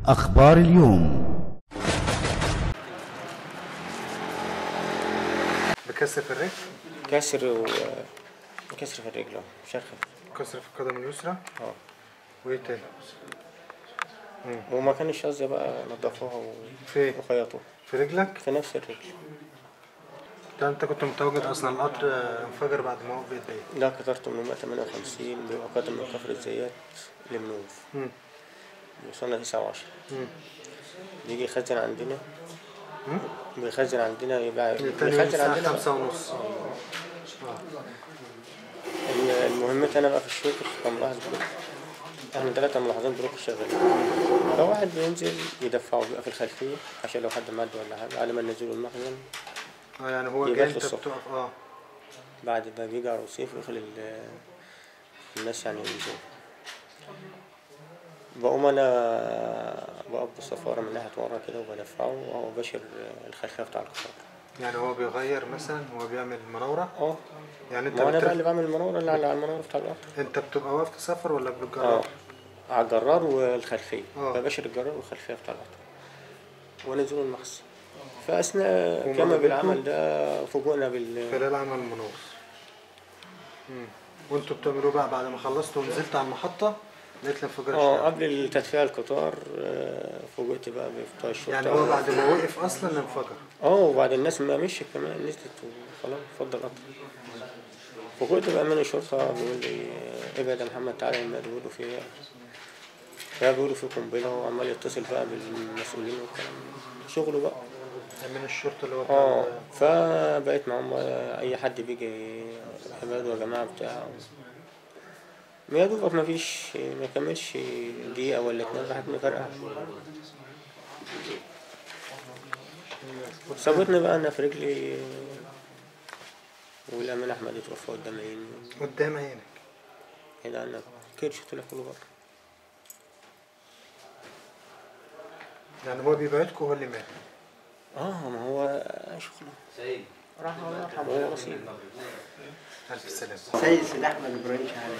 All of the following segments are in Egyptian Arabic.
أخبار اليوم بكسر في الرجل كسر و كسر في الرجل أهو، شرخ كسر في القدم اليسرى اه وايه تاني وما كانش قصدي بقى نضفوها و- في وخيطوها في رجلك في نفس الرجل ده انت كنت متواجد اصلا القطر انفجر بعد ما وقف بقد ايه ده كترته من 158 بيبقى قادم من كفر الزيات لمنوف مم. وصلنا 29 مم. بيجي يخزن عندنا بيخزن عندنا يبقى تاني يوم بيخزن الساعة عندنا خمسة ونص المهمة أنا بقى في الشغل كملاحظ بروك احنا ثلاثة ملاحظين بروك شغالين فواحد بينزل يدفعه بيبقى في الخلفية عشان لو حد مات ولا حاجة على ما ننزله المخزن اه يعني هو يبات جاي في انت الصبح. بتقف اه بعد ما بيجي على الرصيف يخلي ال- الناس يعني ينزلوا بقوم أنا بقف بالصفارة من ناحية ورا كده وبدفعه وهو بشر الخلفية بتاع القطار يعني هو بيغير مثلا هو بيعمل مناورة اه يعني انت ما أنا بقى بتر... اللي بعمل المنورة اللي على المنورة بتاع القطر انت بتبقى واقف تسافر ولا اه بالجرار على الجرار والخلفية اه. فبشر الجرار والخلفية بتاع القطر ونزلوا المخزن فأثناء هما كما ما بالعمل ده فوجئنا بال خلال عمل المنور مم. وانتوا بتعملوا بقى بعد ما خلصتوا ونزلت على المحطة لقيت الانفجار اه اشتغل. قبل التدفئة القطار آه، فوجئت بقى ببتوع الشرطة يعني هو بعد ما وقف اصلا انفجر اه وبعد الناس ما مشيت كمان نزلت وخلاص اتفضل قطر فوجئت بقى من الشرطة بيقول لي آه، ابعد يا محمد تعالى الماء بيقولوا في ايه فبيقولوا بيقولوا في قنبلة وعمال يتصل بقى بالمسؤولين والكلام شغله بقى من الشرطة اللي هو بتاع اه ال- فبقيت معاهم بقى اي حد بيجي عباد يا جماعه بتاع يا دوبك ما فيش ما كملش دقيقه ولا اتنين راحت مفرقعه صابتني بقى انا في رجلي والامين احمد اتوفى قدام عيني قدام عينك هنا انا كرش طلع كله بره يعني هو بيبعدكم هو اللي مات اه ما هو شغله راح الله يرحمه هو نصيب ألف سلامة سيد سيد احمد ابراهيم شعبان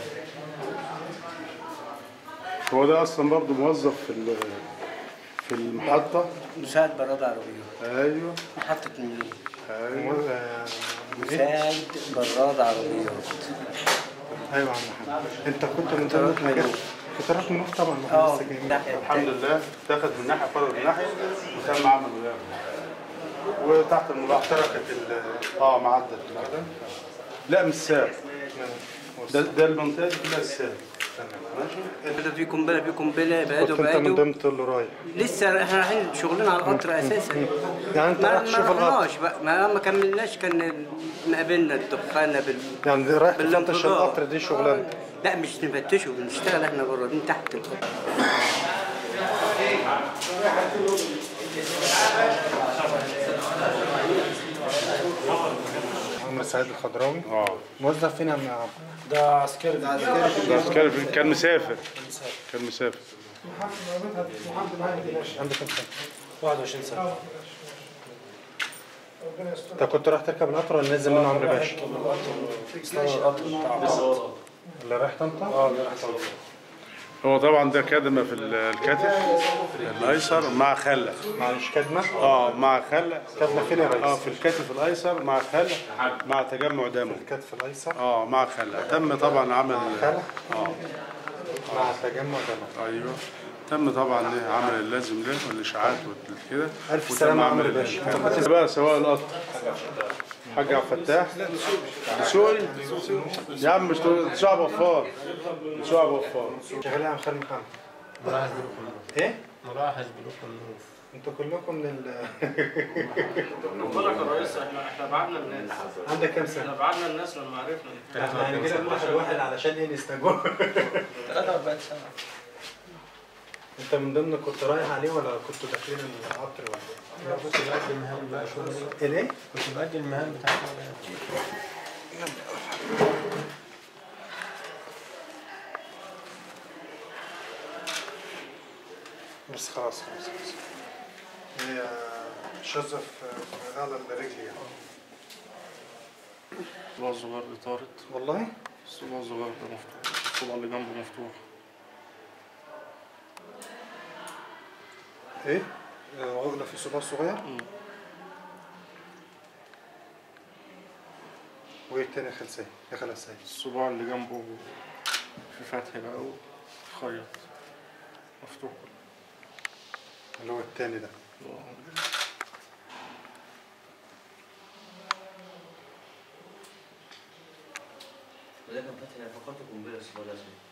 هو ده اصلا برضه موظف في ال- في المحطه مساعد براد عربيات ايوه محطة النيل ايوه آه، مساعد براد عربيات ايوه يا عم محمد انت كنت من ضمن الحاجات كنت رايح من طبعا ما احنا اه لسه جايين ناحية الحمد لله اتاخد من ناحيه فرد من ناحيه وتم عمل وياه وتحت الملاحظه احترقت ال اه معدل لا مش ساب ده ده المنطقه دي كلها الساب ماشي ده في قنبلة في قنبلة بعدوا كنت انت من بعدوا ضمن تقول له رايح لسه احنا رايحين شغلنا على القطر اساسا يعني انت ما رايح ما تشوف القطر رحناش بقى ما ما كملناش كان مقابلنا الدخانة بال يعني رايح تفتش بالانفجار. القطر دي شغلانه لا مش نفتشه بنشتغل احنا بره دي تحت القطر عمرو سعيد الخضراوي اه موظف فين يا عم عمرو؟ ده عسكري كان مسافر كان مسافر عنده كام سنه؟ 21 سنة انت كنت رايح تركب القطر ولا نازل منه عمرو باشا؟ اللي رايح طنطا؟ اه اللي رايح طنطا هو طبعا ده كدمه في ال- الكتف الايسر مع خله معلش كدمه اه مع خله كدمه فين يا اه ريس؟ في الكتف الايسر مع خله مع تجمع دموي الكتف الايسر اه مع خله تم طبعا عمل خلع اه مع تجمع دموي ايوه تم طبعا إيه عمل اللازم له والاشاعات وكده ألف وتم سلامة يا عمل عمرو باشا. الكلام. انت بقى سواق القطر حاج عبد الفتاح دسوقي يا عم مش تقول- شعب غفار شعب غفار شغال يا عم خالد محمد ملاحظ بلوك النور ايه؟ ملاحظ بلوك النور انتوا كلكم من ال بالك يا ريس احنا احنا بعدنا الناس عندك كام احنا سنه؟ بعدنا الناس لما عرفنا احنا هنجي لك واحد واحد علشان ايه نستجوب 43 سنة انت من ضمن كنت رايح عليه ولا كنتوا داخلين القطر ولا ايه؟ لا كنت بقدم مهام بقى شغلي ايه؟ كنت بقدم المهام بتاعتي بس خلاص خلاص خلاص هي شظة في أعلى الرجل يعني الصباع الصغير اللي طارت والله الصباع الصغير ده مفتوح الصباع اللي جنبه مفتوح ايه آه، عقله في صباع صغير وايه التاني يا خال سيد يا خال سيد الصباع اللي جنبه في فتح بقى وخيط مفتوح اللي هو التاني ده وده كان فاتح فقرت قنبله الصباع الاسود